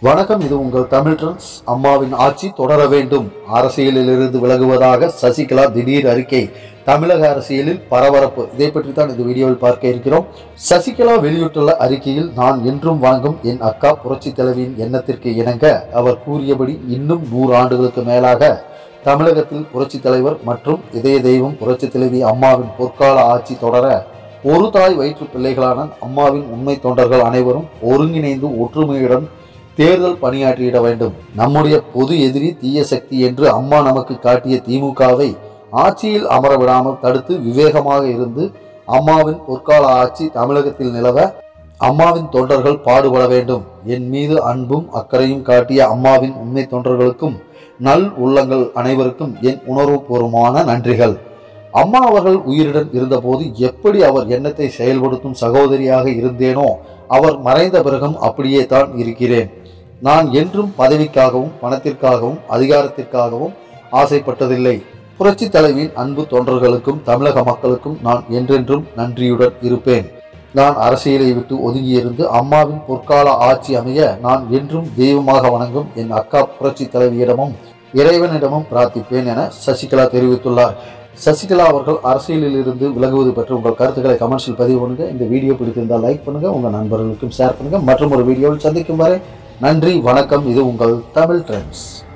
வணக்கம் இது உங்கள் தமிழ் ட்ரெண்ட்ஸ் அம்மாவின் ஆட்சி தொடர வேண்டும் அரசியலில் இருந்து விலகுவதாக சசிகலா திடீர் அறிக்கை தமிழக அரசியலில் பரபரப்பு இதை பற்றி தான் இந்த வீடியோவில் பார்க்க இருக்கிறோம் சசிகலா வெளியிட்டுள்ள அறிக்கையில் நான் என்றும் வணங்கும் என் அக்கா புரட்சி தலைவியின் எண்ணத்திற்கு இணங்க அவர் கூறியபடி இன்னும் நூறு ஆண்டுகளுக்கு மேலாக தமிழகத்தில் புரட்சி தலைவர் மற்றும் இதய தெய்வம் புரட்சி தலைவி அம்மாவின் பொற்கால ஆட்சி தொடர ஒரு தாய் வயிற்று பிள்ளைகளான அம்மாவின் உண்மை தொண்டர்கள் அனைவரும் ஒருங்கிணைந்து ஒற்றுமையுடன் தேர்தல் பணியாற்றிட வேண்டும் நம்முடைய பொது எதிரி தீய சக்தி என்று அம்மா நமக்கு காட்டிய திமுகவை ஆட்சியில் அமர விடாமல் தடுத்து விவேகமாக இருந்து அம்மாவின் பொற்கால ஆட்சி தமிழகத்தில் நிலவ அம்மாவின் தொண்டர்கள் பாடுபட வேண்டும் என் மீது அன்பும் அக்கறையும் காட்டிய அம்மாவின் உண்மை தொண்டர்களுக்கும் நல் உள்ளங்கள் அனைவருக்கும் என் உணர்வுபூர்வமான நன்றிகள் அம்மா அவர்கள் உயிருடன் இருந்தபோது எப்படி அவர் எண்ணத்தை செயல்படுத்தும் சகோதரியாக இருந்தேனோ அவர் மறைந்த பிறகும் அப்படியே தான் இருக்கிறேன் நான் என்றும் பதவிக்காகவும் பணத்திற்காகவும் அதிகாரத்திற்காகவும் ஆசைப்பட்டதில்லை புரட்சி தலைவியின் அன்பு தொண்டர்களுக்கும் தமிழக மக்களுக்கும் நான் என்றென்றும் நன்றியுடன் இருப்பேன் நான் அரசியலை விட்டு ஒதுங்கியிருந்து அம்மாவின் பொற்கால ஆட்சி அமைய நான் என்றும் தெய்வமாக வணங்கும் என் அக்கா புரட்சி தலைவியிடமும் இறைவனிடமும் பிரார்த்திப்பேன் என சசிகலா தெரிவித்துள்ளார் சசிகலா அவர்கள் அரசியலில் இருந்து விலகுவது பற்றி உங்கள் கருத்துக்களை கமெண்ட்ஸில் பதிவு பண்ணுங்க இந்த வீடியோ பிடித்திருந்தால் லைக் பண்ணுங்க உங்கள் நண்பர்களுக்கும் ஷேர் பண்ணுங்க மற்றும் ஒரு வீடியோவில் சந்திக்கும் வரை நன்றி வணக்கம் இது உங்கள் தமிழ் ட்ரெண்ட்ஸ்